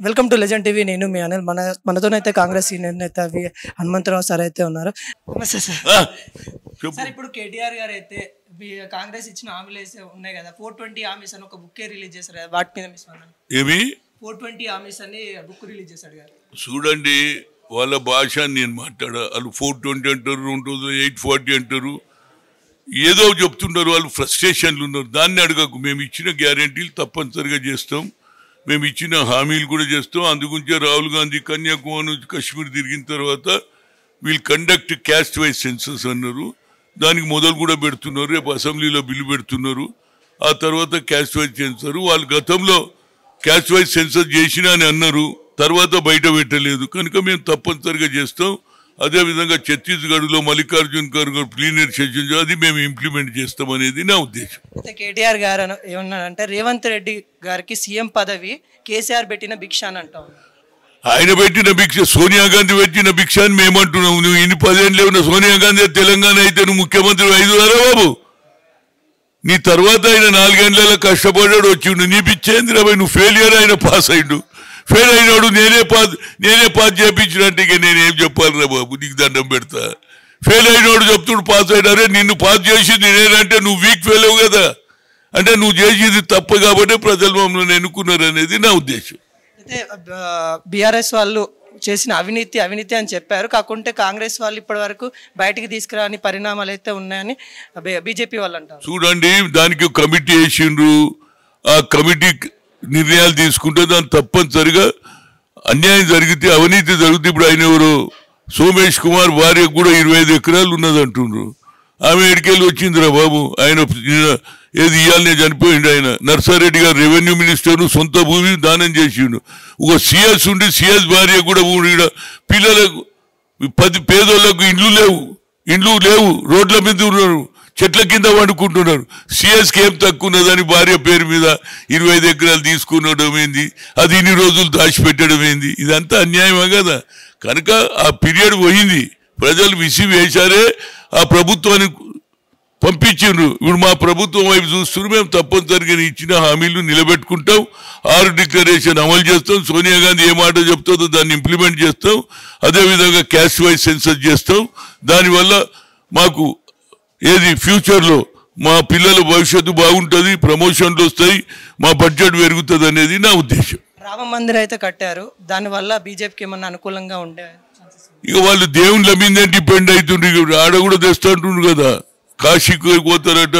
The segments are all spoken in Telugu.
వెల్కమ్ టు లెజెండ్ టీవీ నేను మీ అనిల్ మన మనతోనైతే కాంగ్రెస్ సీనియర్ నేత వి హనుమంతరావు సార్ అయితే ఉన్నారు నమస్తే సార్ ఆ, చెప్పు సార్ ఇప్పుడు కేటీఆర్ గారు అయితే మీ- కాంగ్రెస్ ఇచ్చిన హామీలు అయితే ఉన్నాయి కదా ఫోర్ ట్వంటీ హామీస్ అని ఒక బుక్ రిలీజ్ చేశారు కదా వాటి మీద మీ స్పందన ఏమి ఫోర్ ట్వంటీ హామీస్ అని బుక్ రిలీజ్ చేశాడు కదా చూడండి వాళ్ళ భాష నేను మాట్లాడా వాళ్ళు ఫోర్ ట్వంటీ అంటారు రెండు ఎయిట్ ఫార్టీ అంటారు ఏదో చెప్తున్నారు వాళ్ళు ఫ్రస్ట్రేషన్లు ఉన్నారు దాన్ని అడగకు మేము ఇచ్చిన గ్యారంటీలు తప్పనిసరిగా చేస్తాం మేము ఇచ్చిన హామీలు కూడా చేస్తాం అందుగురించే రాహుల్ గాంధీ కన్యాకుమారి నుంచి కాశ్మీర్ తిరిగిన తర్వాత వీళ్ళు కండక్ట్ క్యాస్ట్ వైజ్ సెన్సస్ అన్నారు దానికి మొదలు కూడా పెడుతున్నారు రేపు అసెంబ్లీలో బిల్లు పెడుతున్నారు ఆ తర్వాత క్యాస్ట్ వైజ్ సెన్సర్ వాళ్ళు గతంలో క్యాస్ట్ వైజ్ సెన్సస్ చేసినా అని అన్నారు తర్వాత బయట పెట్టలేదు కనుక మేము తప్పనిసరిగా చేస్తాం అదేవిధంగా ఛత్తీస్గఢ్లో మల్లికార్జున్ ఖర్గే ప్లీనరీ సెషన్ అది మేము ఇంప్లిమెంట్ చేస్తాం అనేది నా ఉద్దేశం అయితే కేటీఆర్ గారు అన- ఏమన్నారంటే రేవంత్ రెడ్డి గారికి సీఎం పదవి కేసీఆర్ పెట్టిన భిక్ష అని అంటా ఉన్నారు. ఆయన పెట్టిన భిక్ష సోనియా గాంధీ పెట్టిన భిక్ష అని మేమంటున్నాం నువ్వు ఇన్ని పదేళ్ళు ఉన్న సోనియా గాంధీ తెలంగాణ అయితే నువ్వు ముఖ్యమంత్రి ఐదు బాబు నీ తర్వాత ఆయన నాలుగేళ్లలో కష్టపడ్డాడు వచ్చిండు నీ పిచ్చేంద్ర నువ్వు ఫెయిలియర్ అయిన పాస్ అయిండు ఫెయిల్ అయినాడు నేనే పాస్ నేనే పాస్ చేయించినట్టు ఇక నేనేం చెప్పాలిరా బాబు నీకు దండం పెడతా ఫెయిల్ అయినోడు చెప్తుడు పాస్ అయినారే నిన్ను పాస్ చేసింది నేనంటే నువ్వు వీక్ ఫెయిల్ అవు కదా అంటే నువ్వు చేసేది తప్పు కాబట్టి ప్రజలు మమ్మల్ని ఎన్నుకున్నారు అనేది నా ఉద్దేశం అయితే బీఆర్ఎస్ వాళ్ళు చేసిన అవినీతి అవినీతి అని చెప్పారు కాకుంటే కాంగ్రెస్ వాళ్ళు ఇప్పటి వరకు బయటికి తీసుకురాని పరిణామాలు అయితే ఉన్నాయని బీజేపీ వాళ్ళు అంటారు చూడండి దానికి ఒక కమిటీ వేసిండ్రు ఆ కమిటీ నిర్ణయాలు తీసుకుంటే దాన్ని తప్పనిసరిగా అన్యాయం జరిగితే అవినీతి జరిగితే ఇప్పుడు ఆయన ఎవరు సోమేష్ కుమార్ భార్యకు కూడా ఇరవై ఐదు ఎకరాలు ఉన్నది అంటుండ్రు ఆమె ఎడికెళ్ళి వచ్చిందిరా బాబు ఆయన ఈయన ఏది ఇయ్యాలనే చనిపోయిండు ఆయన నర్సారెడ్డి గారు రెవెన్యూ మినిస్టర్ సొంత భూమి దానం చేసిండు ఒక సిఎస్ ఉండి సిఎస్ భార్య కూడా ఊ- ఈడ పిల్లలకు పది పేదోళ్ళకు ఇండ్లు లేవు ఇండ్లు లేవు రోడ్ల మీద ఉన్నారు చెట్ల కింద వండుకుంటున్నారు సిఎస్కి ఏం తక్కువ ఉన్నదని భార్య పేరు మీద ఇరవై ఐదు ఎకరాలు తీసుకునడం ఏంది అది ఇన్ని రోజులు దాచిపెట్టడం ఏంది ఇదంతా అన్యాయమే కదా కనుక ఆ పీరియడ్ పోయింది ప్రజలు విసి వేశారే ఆ ప్రభుత్వాన్ని పంపించిండ్రు ఇప్పుడు మా ప్రభుత్వం వైపు చూస్తున్నారు మేము తప్పనిసరిగా ఇచ్చిన హామీలు నిలబెట్టుకుంటాం ఆరు డిక్లరేషన్ అమలు చేస్తాం సోనియా గాంధీ ఏ మాట చెప్తుందో దాన్ని ఇంప్లిమెంట్ చేస్తాం అదేవిధంగా క్యాష్ వైజ్ సెన్సస్ చేస్తాం దానివల్ల మాకు ఏది ఫ్యూచర్లో మా పిల్లల భవిష్యత్తు బాగుంటుంది ప్రమోషన్లు వస్తాయి మా బడ్జెట్ పెరుగుతుంది అనేది నా ఉద్దేశం రామ మందిర్ అయితే కట్టారు దానివల్ల బీజేపీకి ఏమన్నా అనుకూలంగా ఉండే chances ఉన్నాయా? ఇక వాళ్ళు దేవుళ్ళ మీదే డిపెండ్ అవుతుండ్రు ఇక ఆడ కూడా తెస్తుంటుండ్రు కదా కాశీకి పోతారట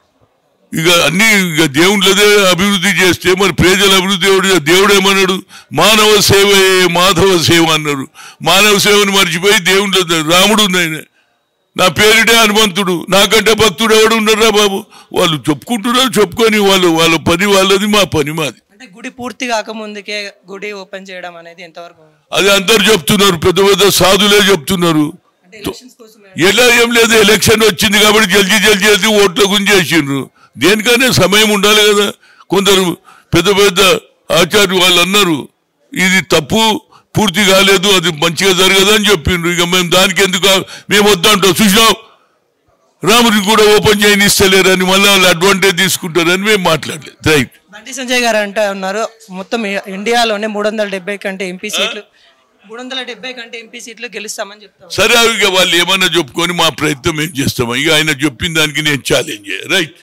ఇక అన్ని ఇక దేవుళ్ళదే అభివృద్ధి చేస్తే మరి ప్రజల అభివృద్ధి ఎవడు చే- దేవుడు ఏమన్నాడు మానవ సేవయే మాధవ సేవ అన్నాడు మానవ సేవను మర్చిపోయి దేవుళ్ళ రాముడు ఉంది ఆయన నా పేరిటే హనుమంతుడు నాకంటే భక్తుడు ఎవడు ఉన్నారా బాబు వాళ్ళు చెప్పుకుంటున్నారు చెప్పుకొని వాళ్ళు వాళ్ళ పని వాళ్ళది మా పని మాది అంటే గుడి పూర్తి కాకముందుకే గుడి ఓపెన్ చేయడం అనేది ఎంతవరకు అది అందరు చెప్తున్నారు పెద్ద పెద్ద సాధులే చెప్తున్నారు అంటే ఎలక్షన్స్ కోసమే ఎలా ఏం లేదు ఎలక్షన్ వచ్చింది కాబట్టి జల్దీ జల్దీ జల్దీ ఓట్ల గుంజేసిండ్రు దేనికైనా సమయం ఉండాలి కదా కొందరు పెద్ద పెద్ద ఆచార్య వాళ్ళు అన్నారు ఇది తప్పు పూర్తి కాలేదు అది మంచిగా జరగదు అని చెప్పిండ్రు ఇక మేము దానికి ఎందుకు ఆ- మేము వద్దంటాం చూసాం రాముడిని కూడా ఓపెన్ చేయనిస్తలేరని మళ్ళీ వాళ్ళు అడ్వాంటేజ్ తీసుకుంటారని మేము మాట్లాడలేదు రైట్ బండి సంజయ్ గారు అంటే ఉన్నారు మొత్తం ఇ- ఇండియాలోనే మూడు వందల డెబ్బై కంటే ఎంపీ సీట్లు మూడు వందల డెబ్బై కంటే ఎంపీ సీట్లు గెలుస్తామని చెప్తాం సరే ఇక వాళ్ళు ఏమన్నా చెప్పుకొని మా ప్రయత్నం ఏం చేస్తాం ఇక ఆయన చెప్పిన దానికి నేను ఛాలెంజ్ రైట్